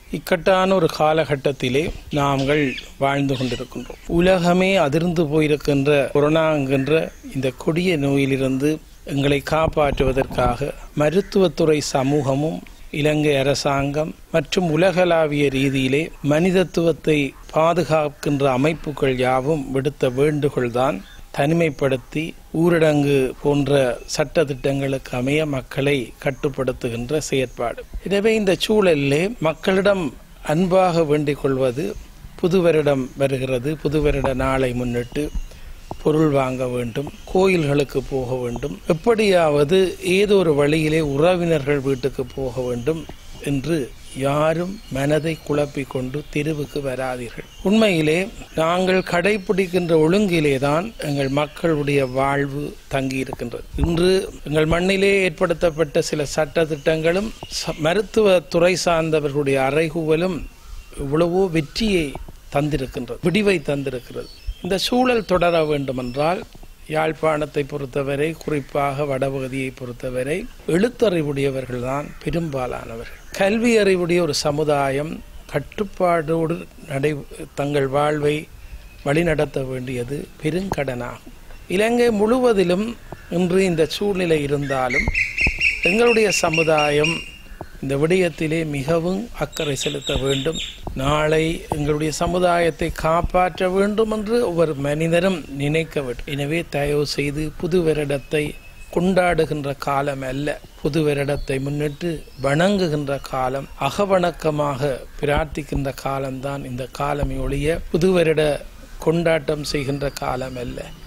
இக்கட்டான ஒரு காலகட்டத்திலே நாங்கள் வாழ்ந்து கொண்டிருக்கின்றோம் உலகமே அதிர்ந்து போயிருக்கின்ற கொரோனா என்கின்ற இந்த கொடிய நோயிலிருந்து எங்களை காப்பாற்றுவதற்காக மருத்துவத்துறை சமூகமும் இலங்கை அரசாங்கம் மற்றும் உலகளாவிய ரீதியிலே மனிதத்துவத்தை பாதுகாக்கின்ற அமைப்புகள் யாவும் விடுத்த வேண்டுகோள்தான் தனிமைப்படுத்தி ஊரடங்கு போன்ற சட்ட திட்டங்களுக்கு அமைய மக்களை கட்டுப்படுத்துகின்ற செயற்பாடு எனவே இந்த சூழலிலே மக்களிடம் அன்பாக வேண்டிக் கொள்வது புது வருடம் வருகிறது புது வருட நாளை முன்னிட்டு பொருள் வாங்க வேண்டும் கோயில்களுக்கு போக வேண்டும் எப்படியாவது ஏதோ ஒரு வழியிலே உறவினர்கள் வீட்டுக்கு போக வேண்டும் என்று யாரும் மனதை குழப்பிக் கொண்டு தெருவுக்கு வராதீர்கள் உண்மையிலே நாங்கள் கடைபிடிக்கின்ற ஒழுங்கிலே தான் எங்கள் மக்களுடைய வாழ்வு தங்கி இருக்கின்றது இன்று எங்கள் மண்ணிலே ஏற்படுத்தப்பட்ட சில சட்ட திட்டங்களும் மருத்துவ துறை சார்ந்தவர்களுடைய அறைகூவலும் இவ்வளவோ வெற்றியை தந்திருக்கின்றது விடிவை தந்திருக்கிறது இந்த சூழல் தொடர வேண்டுமென்றால் யாழ்ப்பாணத்தை பொறுத்தவரை குறிப்பாக வடபகுதியை பொறுத்தவரை எழுத்தறிவுடையவர்கள்தான் பெரும்பாலானவர்கள் கல்வி அறிவுடைய ஒரு சமுதாயம் கட்டுப்பாடோடு நடை தங்கள் வாழ்வை வழிநடத்த வேண்டியது பெருங்கடனாகும் இலங்கை முழுவதிலும் இன்று இந்த சூழ்நிலை இருந்தாலும் எங்களுடைய சமுதாயம் இந்த விடயத்திலே மிகவும் அக்கறை செலுத்த வேண்டும் நாளை எங்களுடைய சமுதாயத்தை காப்பாற்ற வேண்டும் என்று ஒவ்வொரு மனிதனும் நினைக்க வேண்டும் எனவே தயவு செய்து புது வருடத்தை கொண்டாடுகின்ற காலம் அல்ல புது வருடத்தை முன்னிட்டு வணங்குகின்ற காலம் அகவணக்கமாக பிரார்த்திக்கின்ற காலம்தான் இந்த காலமே ஒழிய புது வருட கொண்டாட்டம் செய்கின்ற காலம் அல்ல